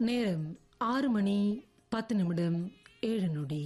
நேரம் ஆறு மணி பத்து நிமிடம் ஏழு நொடி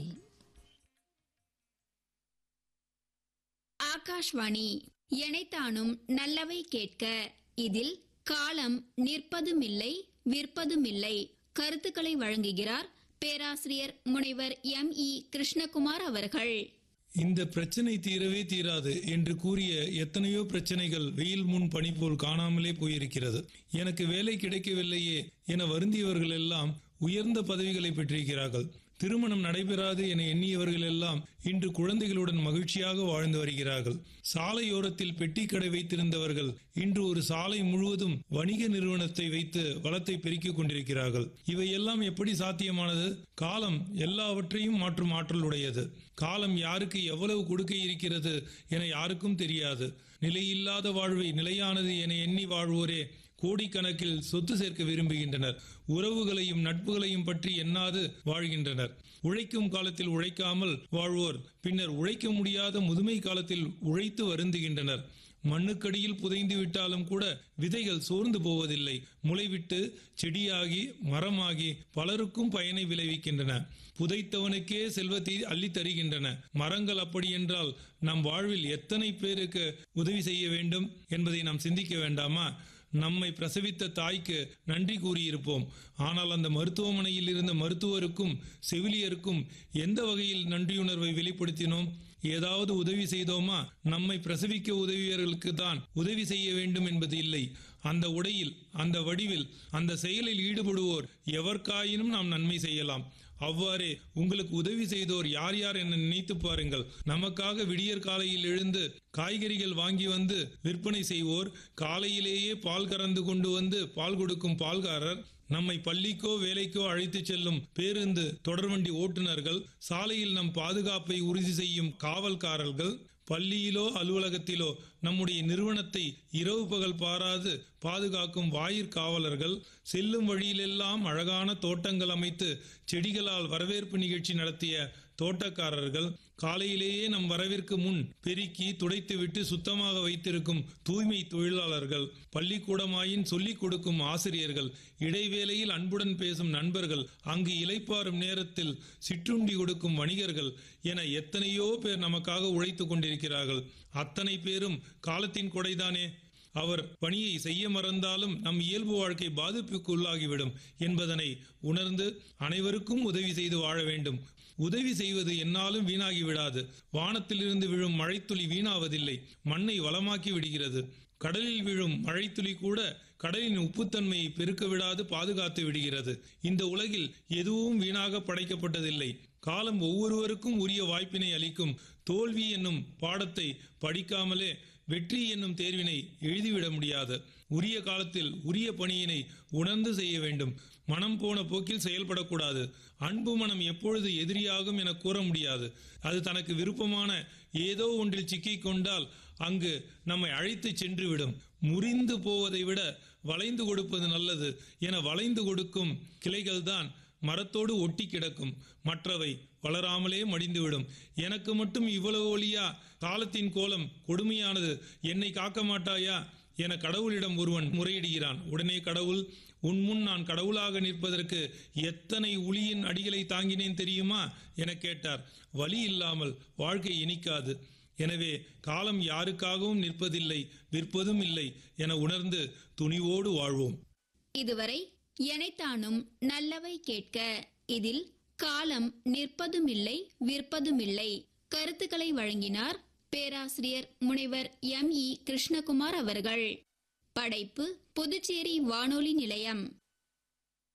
ஆகாஷ்வாணி எனைத்தானும் நல்லவை கேட்க இதில் காலம் நிற்பதுமில்லை விற்பதுமில்லை கருத்துக்களை வழங்குகிறார் பேராசிரியர் முனைவர் எம் இ கிருஷ்ணகுமார் அவர்கள் இந்த பிரச்சனை தீரவே தீராது என்று கூறிய எத்தனையோ பிரச்சனைகள் வெயில் முன் பனி போல் காணாமலே போயிருக்கிறது எனக்கு வேலை கிடைக்கவில்லையே என வருந்தியவர்கள் எல்லாம் உயர்ந்த பதவிகளை பெற்றிருக்கிறார்கள் திருமணம் நடைபெறாது என எண்ணியவர்கள் எல்லாம் இன்று குழந்தைகளுடன் மகிழ்ச்சியாக வாழ்ந்து வருகிறார்கள் சாலையோரத்தில் பெட்டி கடை வைத்திருந்தவர்கள் இன்று ஒரு சாலை முழுவதும் வணிக நிறுவனத்தை வைத்து வளத்தை பெருக்கிக் கொண்டிருக்கிறார்கள் இவையெல்லாம் எப்படி சாத்தியமானது காலம் எல்லாவற்றையும் மாற்றும் ஆற்றல் உடையது காலம் யாருக்கு எவ்வளவு கொடுக்க இருக்கிறது என யாருக்கும் தெரியாது நிலையில்லாத வாழ்வை நிலையானது என எண்ணி வாழ்வோரே கோடிக்கணக்கில் சொத்து சேர்க்க விரும்புகின்றனர் உறவுகளையும் நட்புகளையும் பற்றி எண்ணாது வாழ்கின்றனர் உழைக்கும் காலத்தில் உழைக்காமல் வாழ்வோர் பின்னர் உழைக்க முடியாத முதுமை காலத்தில் உழைத்து வருந்துகின்றனர் மண்ணுக்கடியில் புதைந்து விட்டாலும் கூட விதைகள் சோர்ந்து போவதில்லை முளைவிட்டு செடியாகி மரமாகி பலருக்கும் பயனை விளைவிக்கின்றன புதைத்தவனுக்கே செல்வத்தை அள்ளி தருகின்றன மரங்கள் அப்படி என்றால் நம் வாழ்வில் எத்தனை பேருக்கு உதவி செய்ய வேண்டும் என்பதை நாம் சிந்திக்க வேண்டாமா நம்மை பிரசவித்த தாய்க்கு நன்றி கூறியிருப்போம் ஆனால் அந்த மருத்துவமனையில் இருந்த மருத்துவருக்கும் செவிலியருக்கும் எந்த வகையில் நன்றியுணர்வை வெளிப்படுத்தினோம் ஏதாவது உதவி செய்தோமா நம்மை பிரசவிக்க உதவியவர்களுக்கு தான் உதவி செய்ய வேண்டும் என்பது இல்லை அந்த உடையில் அந்த வடிவில் அந்த செயலில் ஈடுபடுவோர் எவர்க்காயினும் நாம் நன்மை செய்யலாம் அவ்வாறே உங்களுக்கு உதவி செய்தோர் யார் யார் என நினைத்து பாருங்கள் நமக்காக விடியற் காலையில் எழுந்து காய்கறிகள் வாங்கி வந்து விற்பனை செய்வோர் காலையிலேயே பால் கறந்து கொண்டு வந்து பால் கொடுக்கும் பால்காரர் நம்மை பள்ளிக்கோ வேலைக்கோ அழைத்து செல்லும் பேருந்து தொடர்வண்டி ஓட்டுநர்கள் சாலையில் நம் பாதுகாப்பை உறுதி செய்யும் காவல்காரர்கள் பள்ளியிலோ அலுவலகத்திலோ நம்முடைய நிறுவனத்தை இரவு பகல் பாராது பாதுகாக்கும் வாயிற் காவலர்கள் செல்லும் வழியிலெல்லாம் அழகான தோட்டங்கள் அமைத்து செடிகளால் வரவேற்பு நிகழ்ச்சி நடத்திய தோட்டக்காரர்கள் காலையிலேயே நம் வரவிற்கு முன் பெருக்கி துடைத்துவிட்டு சுத்தமாக வைத்திருக்கும் தூய்மை தொழிலாளர்கள் பள்ளிக்கூடமாயின் சொல்லிக் கொடுக்கும் ஆசிரியர்கள் இடைவேளையில் அன்புடன் பேசும் நண்பர்கள் அங்கு இலைப்பாறும் நேரத்தில் சிற்றுண்டி கொடுக்கும் வணிகர்கள் என எத்தனையோ பேர் நமக்காக உழைத்துக் கொண்டிருக்கிறார்கள் அத்தனை பேரும் காலத்தின் கொடைதானே அவர் பணியை செய்ய மறந்தாலும் நம் இயல்பு வாழ்க்கை பாதிப்புக்கு உள்ளாகிவிடும் என்பதனை உணர்ந்து அனைவருக்கும் உதவி செய்து வாழ வேண்டும் உதவி செய்வது என்னாலும் வீணாகி விடாது வானத்திலிருந்து விழும் மழைத்துளி வீணாவதில்லை மண்ணை வளமாக்கி விடுகிறது கடலில் விழும் மழைத்துளி கூட கடலின் உப்புத்தன்மையை பெருக்க விடாது பாதுகாத்து விடுகிறது இந்த உலகில் எதுவும் வீணாக படைக்கப்பட்டதில்லை காலம் ஒவ்வொருவருக்கும் உரிய வாய்ப்பினை அளிக்கும் தோல்வி என்னும் பாடத்தை படிக்காமலே வெற்றி என்னும் தேர்வினை எழுதிவிட முடியாது உரிய காலத்தில் உரிய பணியினை உணர்ந்து செய்ய வேண்டும் மனம் போன போக்கில் செயல்படக்கூடாது அன்பு மனம் எப்பொழுது எதிரியாகும் என கூற முடியாது அது தனக்கு விருப்பமான ஏதோ ஒன்றில் சிக்கிக் கொண்டால் அங்கு நம்மை அழைத்து சென்றுவிடும் முறிந்து போவதை விட வளைந்து கொடுப்பது நல்லது என வளைந்து கொடுக்கும் கிளைகள்தான் மரத்தோடு ஒட்டி கிடக்கும் மற்றவை வளராமலே மடிந்துவிடும் எனக்கு மட்டும் இவ்வளவு ஒளியா காலத்தின் கோலம் கொடுமையானது என்னை காக்க மாட்டாயா என கடவுளிடம் ஒருவன் முறையிடுகிறான் உடனே கடவுள் உன் முன் நான் கடவுளாக நிற்பதற்கு எத்தனை உளியின் அடிகளை தாங்கினேன் தெரியுமா என கேட்டார் வழி இல்லாமல் வாழ்க்கை இனிக்காது எனவே காலம் யாருக்காகவும் நிற்பதில்லை விற்பதும் இல்லை என உணர்ந்து துணிவோடு வாழ்வோம் இதுவரை எனைத்தானும் நல்லவை கேட்க இதில் காலம் நிற்பதுமில்லை விற்பதுமில்லை கருத்துக்களை வழங்கினார் பேராசிரியர் முனைவர் எம் இ கிருஷ்ணகுமார் அவர்கள் படைப்பு புதுச்சேரி வானொலி நிலையம்